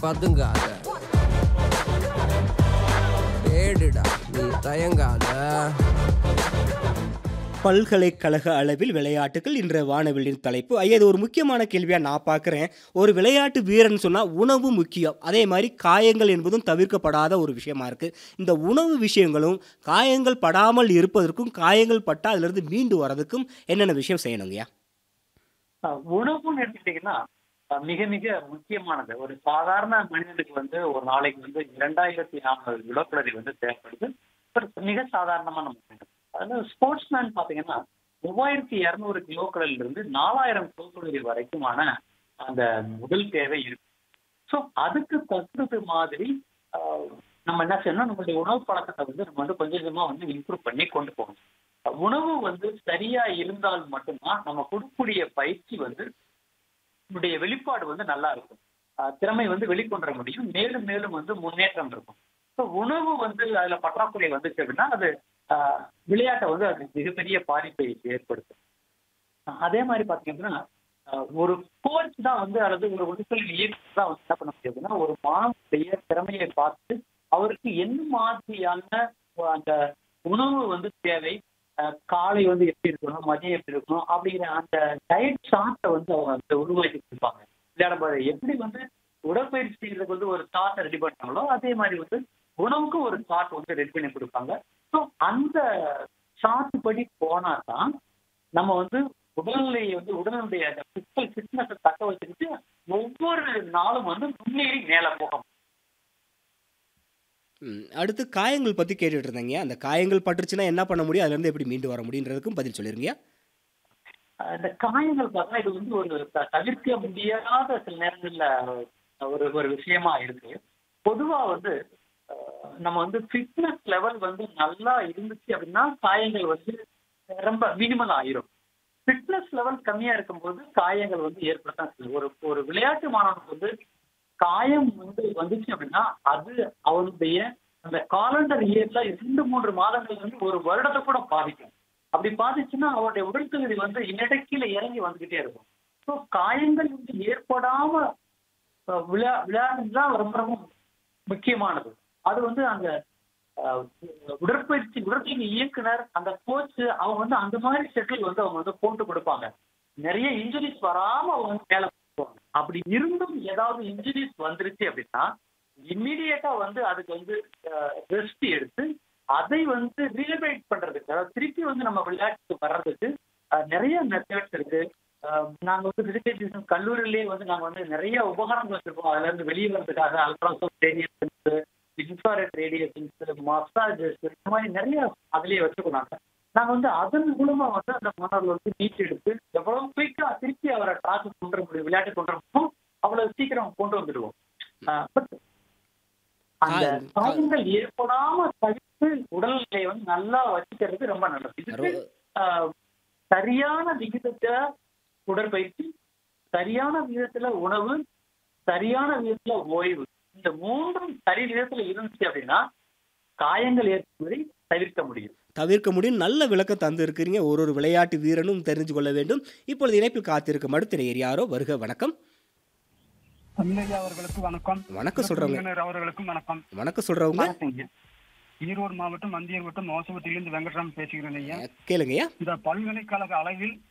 பதுங்காத தேடுடா நீ தயங்காத பல்கலைக்கழக அளவில் விளையாட்டுகள் இன்ற வானவில்லின் தலைப்பு ஐயா இது ஒரு முக்கியமான கேள்வியாக நான் பார்க்குறேன் ஒரு விளையாட்டு வீரன் சொன்னால் உணவு முக்கியம் அதே மாதிரி காயங்கள் என்பதும் தவிர்க்கப்படாத ஒரு விஷயமா இருக்குது இந்த உணவு விஷயங்களும் காயங்கள் படாமல் இருப்பதற்கும் காயங்கள் பட்டால் அதிலிருந்து மீண்டு வரதுக்கும் என்னென்ன விஷயம் செய்யணுங்கய்யா அஹ் உணவுன்னு எடுத்துக்கிட்டீங்கன்னா அஹ் மிக மிக முக்கியமானது ஒரு சாதாரண மனிதனுக்கு வந்து ஒரு நாளைக்கு வந்து இரண்டாயிரத்தி நானூறு கிலோகலரி வந்து தேவைப்படுது ஒரு மிக சாதாரணமான மனிதன் அதுல ஸ்போர்ட்ஸ் மேன் பாத்தீங்கன்னா மூவாயிரத்தி இருநூறு கிலோகலரில இருந்து நாலாயிரம் கிலோகலரி வரைக்குமான அந்த முதல் தேவை இருக்கு ஸோ அதுக்கு தகுந்தது மாதிரி ஆஹ், நம்ம என்ன செய்யணும் நம்மளுடைய உணவு பழக்கத்தை வந்து நம்ம வந்து கொஞ்சம் கொஞ்சமா வந்து இம்ப்ரூவ் பண்ணி கொண்டு போகணும் உணவு வந்து சரியா இருந்தால் மட்டும்தான் நம்ம கொடுக்கக்கூடிய பயிற்சி வந்து நம்முடைய வெளிப்பாடு வந்து நல்லா இருக்கும் ஆஹ் திறமை வந்து வெளிக்கொண்டு முடியும் மேலும் மேலும் வந்து முன்னேற்றம் இருக்கும் ஸோ உணவு வந்து அதுல பற்றாக்குறை வந்துச்சு அப்படின்னா அது ஆஹ் விளையாட்டை வந்து அது மிகப்பெரிய பாதிப்பை ஏற்படுத்தும் ஆஹ் அதே மாதிரி பாத்தீங்கன்னா ஆஹ் ஒரு கோச் தான் வந்து அல்லது ஒரு ஒழுக்கல் இயக்கம் தான் வந்து என்ன பண்ண முடியாதுன்னா ஒரு மாணவனுடைய திறமையை பார்த்து அவருக்கு என்ன மாதிரியான அந்த உணவு வந்து தேவை ஆஹ் காலை வந்து எப்படி இருக்கணும் மதியம் எப்படி இருக்கணும் அப்படிங்கிற அந்த டயட் சார்ட்டை வந்து அவங்க வந்து உருவாக்கி கொடுப்பாங்க விளையாடும்போது எப்படி வந்து உடற்பயிற்சி செய்யறதுக்கு வந்து ஒரு சார்ட்டை ரெடி பண்ணாங்களோ அதே மாதிரி வந்து உணவுக்கு ஒரு சார்ட் வந்து ரெடி பண்ணி கொடுப்பாங்க ஸோ அந்த சார்ட் படி போனா தான் நம்ம வந்து உடல்நிலையை வந்து உடலுடைய அந்த பிசிக்கல் ஃபிட்னஸை தக்க வச்சுக்கிட்டு ஒவ்வொரு நாளும் வந்து முன்னேறி மேலே போக முடியும். ம், அடுத்து காயங்கள் பற்றி கேட்டுட்டு இருந்தேங்க அந்த காயங்கள் பட்டுருச்சுன்னா என்ன பண்ண முடியும் அதுலேருந்து எப்படி மீண்டு வர முடியுன்றதுக்கும் பதில் சொல்லிருங்க அஹ் இந்த காயங்கள் பார்த்தா இது வந்து ஒரு த- தவிர்க்க முடியாத சில நேரங்கள்ல ஒரு ஒரு விஷயமா இருக்கு பொதுவா வந்து அஹ், நம்ம வந்து ஃபிட்னஸ் லெவல் வந்து நல்லா இருந்துச்சு அப்படின்னா காயங்கள் வந்து ரொம்ப மினிமல் ஆயிரும் ஃபிட்னஸ் லெவல் கம்மியா இருக்கும்போது காயங்கள் வந்து ஏற்படத்தான் செய்யும் ஒரு ஒரு விளையாட்டு மாணவனுக்கு வந்து காயம் வந்து வந்துச்சு அப்படின்னா அது அவனுடைய அந்த காலண்டர் இயர்ல இரண்டு மூன்று மாதங்கள் வந்து ஒரு வருடத்தை கூட பாதிக்கும் அப்படி பாதிச்சுன்னா அவருடைய உடல் தகுதி வந்து இன்னிடக்கீழ இறங்கி வந்துகிட்டே இருக்கும் ஸோ காயங்கள் வந்து ஏற்படாம அஹ், விளையா விளையாடுறது தான் ரொம்ப ரொம்ப முக்கியமானது அது வந்து அந்த அஹ், உடற்பயிற்சி உடற்பயிற்சி இயக்குனர் அந்த கோச் அவங்க வந்து அந்த மாதிரி செட்டில் வந்து அவங்க வந்து போட்டு கொடுப்பாங்க நிறைய இன்ஜுரிஸ் வராம அவங்க வந்து மேல போவாங்க அப்படி இருந்தும் ஏதாவது இன்ஜுரிஸ் வந்துருச்சு அப்படின்னா இம்மிடியேட்டா வந்து அதுக்கு வந்து ரெஸ்ட் எடுத்து அதை வந்து ரீஹபிலிட் பண்றதுக்கு அதாவது திருப்பி வந்து நம்ம விளையாட்டுக்கு வர்றதுக்கு அஹ், நிறைய மெத்தட்ஸ் இருக்கு அஹ், நாங்க வந்து ரிஹபிலிட்டேஷன் கல்லூரியிலேயே வந்து நாங்க வந்து நிறைய உபகரணங்கள் வச்சிருக்கோம் அதுல இருந்து வெளியே வர்றதுக்காக ultrasound radiations infrared radiations massages இந்த மாதிரி நிறைய அதுலயே வச்சிருக்கோம் நாங்க நாங்க வந்து அதன் மூலமா வந்து அந்த மாணவர்கள் வந்து நீட் எடுத்து எவ்வளவு குயிக்கா திருப்பி அவரை ட்ராக்கு கொண்டு வர முடியும் விளையாட்டு கொண்டு வர முடியும் அவ்வளவு சீக்கிரம் கொண்டு வந்துடுவோம் பட் அந்த கா- கா- காயங்கள் ஏற்படாம தவிர்த்து உடல்நிலையை வந்து நல்லா வச்சுக்கிறது ரொம்ப நல்லது இதுக்கு ரொ- ஆஹ், சரியான விகிதத்துல உடற்பயிற்சி சரியான விகிதத்துல உணவு சரியான விகிதத்துல ஓய்வு இந்த மூன்றும் சரி விகிதத்துல இருந்துச்சு அப்படின்னா காயங்கள் ஏற்படுவதை தவிர்க்க முடியும் தவிர்க்க முடியும் நல்ல விளக்கம் தந்து இருக்கிறீங்க ஒரு ஒரு விளையாட்டு வீரனும் தெரிஞ்சு கொள்ள வேண்டும் இப்பொழுது இணைப்பில் காத்திருக்கும் அடுத்த நேயர் யாரோ வருக வணக்கம் தமிழக அவர்களுக்கு வணக்கம் வணக்கம் சொல்றவங்க விருந்தினர் அவர்களுக்கும் வணக்கம் வணக்கம் சொல்றவங்க வணக்கங்க. ஈரோடு மாவட்டம் மந்தியர் வட்டம் மோசவத்திலிருந்து வெங்கட்ராம் பேசுகிறேன் ஐயா கேளுங்கய்யா இந்த பல்கலைக்கழக அளவில்